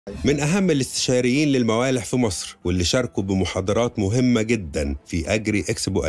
من أهم الاستشاريين للموالح في مصر واللي شاركوا بمحاضرات مهمة جدا في أجري إكسبو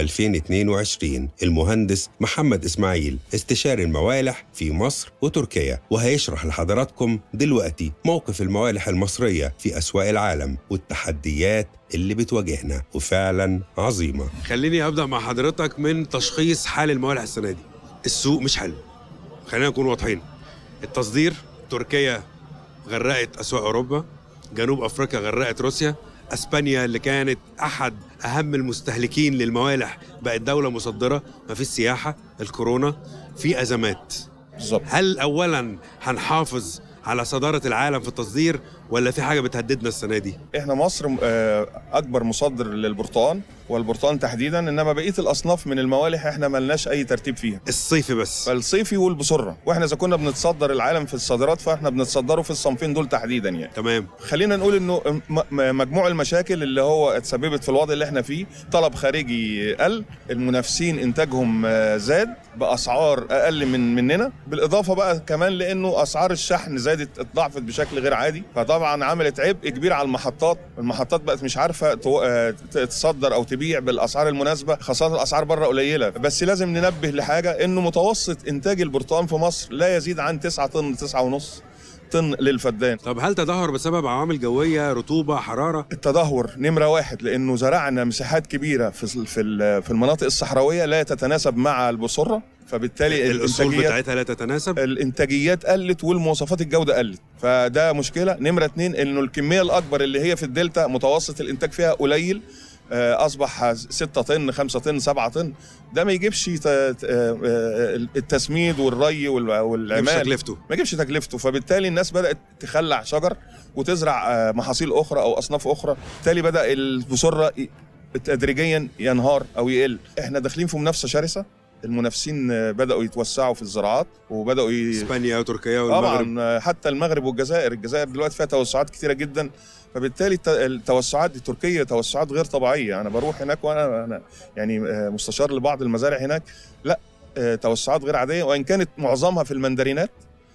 2022 المهندس محمد إسماعيل استشاري الموالح في مصر وتركيا وهيشرح لحضراتكم دلوقتي موقف الموالح المصرية في أسواق العالم والتحديات اللي بتواجهنا وفعلا عظيمة خليني ابدا مع حضرتك من تشخيص حال الموالح السنه دي السوق مش حلو خلينا نكون واضحين التصدير تركيا غرقت اسواق اوروبا جنوب افريقيا غرقت روسيا اسبانيا اللي كانت احد اهم المستهلكين للموالح بقت دوله مصدره ما فيش سياحه الكورونا في ازمات بالظبط هل اولا هنحافظ على صداره العالم في التصدير ولا في حاجه بتهددنا السنه دي احنا مصر آه، اكبر مصدر للبرتقال والبرتقال تحديدا انما بقيه الاصناف من الموالح احنا ملناش اي ترتيب فيها الصيفي بس فالصيفي والبصره واحنا اذا كنا بنتصدر العالم في الصادرات فاحنا بنتصدره في الصنفين دول تحديدا يعني تمام خلينا نقول انه م- م- مجموع المشاكل اللي هو اتسببت في الوضع اللي احنا فيه طلب خارجي قل المنافسين انتاجهم آه، زاد باسعار اقل من مننا بالاضافه بقى كمان لانه اسعار الشحن زادت اتضاعفت بشكل غير عادي فطبعا عملت عبء كبير على المحطات المحطات بقت مش عارفه تو- آه، ت- تصدر او تبيع بالاسعار المناسبه خاصه الاسعار بره قليله بس لازم ننبه لحاجه انه متوسط انتاج البرتقال في مصر لا يزيد عن 9 طن 9 ونص طن للفدان طب هل تدهور بسبب عوامل جويه رطوبه حراره التدهور نمره واحد لانه زرعنا مساحات كبيره في في ال- في المناطق الصحراويه لا تتناسب مع البصره فبالتالي الاصول الانتاجيات بتاعتها لا تتناسب الانتاجيات قلت والمواصفات الجوده قلت فده مشكله نمره اتنين انه الكميه الاكبر اللي هي في الدلتا متوسط الانتاج فيها قليل آه، اصبح 6 طن 5 طن 7 طن ده ما يجيبش ت- ت- آه، آه، التسميد والري وال- مش والعمال تكلفته ما يجيبش تكلفته فبالتالي الناس بدات تخلع شجر وتزرع آه، محاصيل اخرى او اصناف اخرى بالتالي بدا البصره ي- تدريجيا ينهار او يقل احنا داخلين في منافسه شرسه المنافسين آه، بداوا يتوسعوا في الزراعات وبداوا ي... اسبانيا وتركيا والمغرب طبعا آه، حتى المغرب والجزائر الجزائر دلوقتي فيها توسعات كتيره جدا فبالتالي الت- التوسعات دي تركيا توسعات غير طبيعيه انا بروح هناك وانا أنا يعني آه، مستشار لبعض المزارع هناك لا آه، توسعات غير عاديه وان كانت معظمها في المندرينات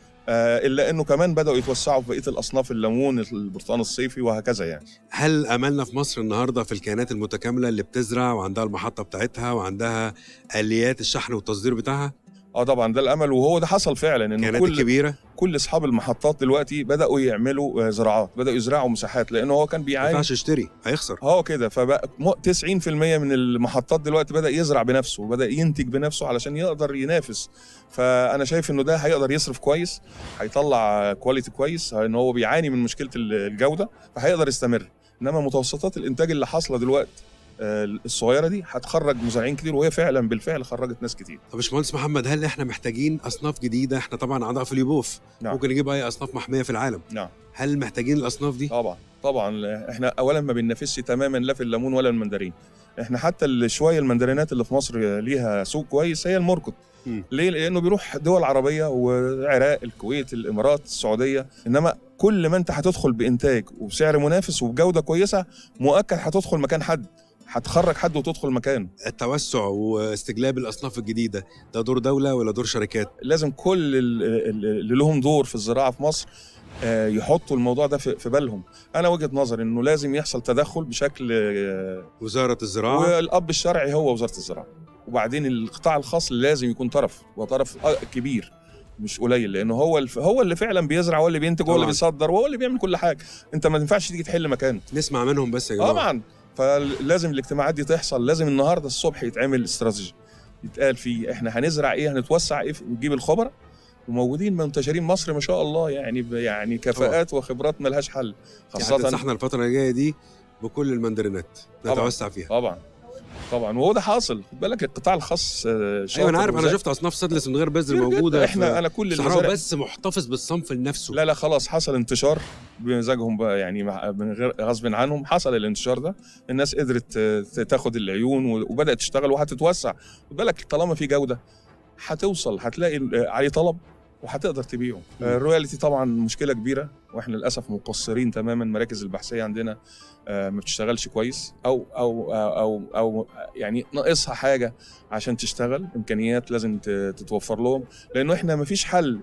آه، الا انه كمان بداوا يتوسعوا في بقيه الاصناف الليمون البرتقال الصيفي وهكذا يعني هل املنا في مصر النهارده في الكيانات المتكامله اللي بتزرع وعندها المحطه بتاعتها وعندها اليات الشحن والتصدير بتاعها اه طبعا ده الامل وهو ده حصل فعلا ان الكيانات كل الكبيره كل اصحاب المحطات دلوقتي بداوا يعملوا آه، زراعات بداوا يزرعوا مساحات لانه هو كان ما بيعاني ينفعش يشتري هيخسر هو كده فبقى م- 90% من المحطات دلوقتي بدا يزرع بنفسه وبدا ينتج بنفسه علشان يقدر ينافس فانا شايف انه ده هيقدر يصرف كويس هيطلع كواليتي كويس ان هو بيعاني من مشكله ال- الجوده فهيقدر يستمر انما متوسطات الانتاج اللي حاصله دلوقتي آه، الصغيره دي هتخرج مزارعين كتير وهي فعلا بالفعل خرجت ناس كتير طب باشمهندس محمد هل احنا محتاجين اصناف جديده احنا طبعا اعضاء في اليوبوف نعم. ممكن نجيب اي اصناف محميه في العالم نعم هل محتاجين الاصناف دي طبعا طبعا احنا اولا ما بننافسش تماما لا في الليمون ولا المندرين احنا حتى ال- شويه المندرينات اللي في مصر ليها سوق كويس هي المركض مم. ليه لانه بيروح دول عربيه والعراق الكويت الامارات السعوديه انما كل ما انت هتدخل بانتاج وبسعر منافس وبجوده كويسه مؤكد هتدخل مكان حد هتخرج حد وتدخل مكانه التوسع واستجلاب الاصناف الجديده ده دور دوله ولا دور شركات لازم كل ال- ال- اللي لهم دور في الزراعه في مصر آه، يحطوا الموضوع ده في في بالهم انا وجهه نظري انه لازم يحصل تدخل بشكل آه، وزاره الزراعه والاب الشرعي هو وزاره الزراعه وبعدين القطاع الخاص لازم يكون طرف وطرف آه كبير مش قليل لانه هو الف... هو اللي فعلا بيزرع هو اللي بينتج هو اللي طبعاً. بيصدر وهو اللي بيعمل كل حاجه انت ما ينفعش تيجي تحل مكانه نسمع منهم بس يا جماعه طبعا فلازم الاجتماعات دي تحصل لازم النهارده الصبح يتعمل استراتيجي يتقال فيه احنا هنزرع ايه هنتوسع ايه نجيب الخبراء وموجودين منتشرين مصر ما شاء الله يعني ب- يعني كفاءات وخبرات ملهاش حل يعني خاصه تنصحنا الفتره اللي جايه دي بكل المندرينات طبعاً. نتوسع فيها طبعا طبعا وهو ده حاصل خد بالك القطاع الخاص آه، شاطر ايوه انا عارف انا وذكي. شفت اصناف سادلس من غير بذر كتير موجوده جداً. احنا انا كل الصحراء المزارع بس محتفظ بالصنف لنفسه لا لا خلاص حصل انتشار بمزاجهم بقى يعني مع- من غير غصب عنهم حصل الانتشار ده الناس قدرت ت- تاخد العيون و- وبدات تشتغل وهتتوسع خد بالك طالما في جوده هتوصل هتلاقي ال- عليه طلب وهتقدر تبيعه مم. آه، الرويالتي طبعا مشكله كبيره واحنا للاسف مقصرين تماما مراكز البحثيه عندنا آه، ما بتشتغلش كويس او او او او يعني ناقصها حاجه عشان تشتغل امكانيات لازم ت- تتوفر لهم لانه احنا ما فيش حل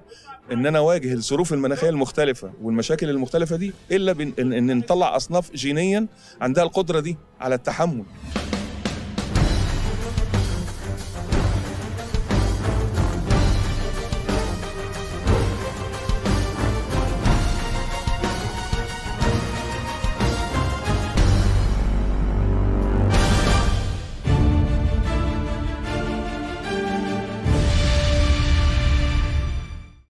ان انا اواجه الظروف المناخيه المختلفه والمشاكل المختلفه دي الا بان ان إن نطلع اصناف جينيا عندها القدره دي على التحمل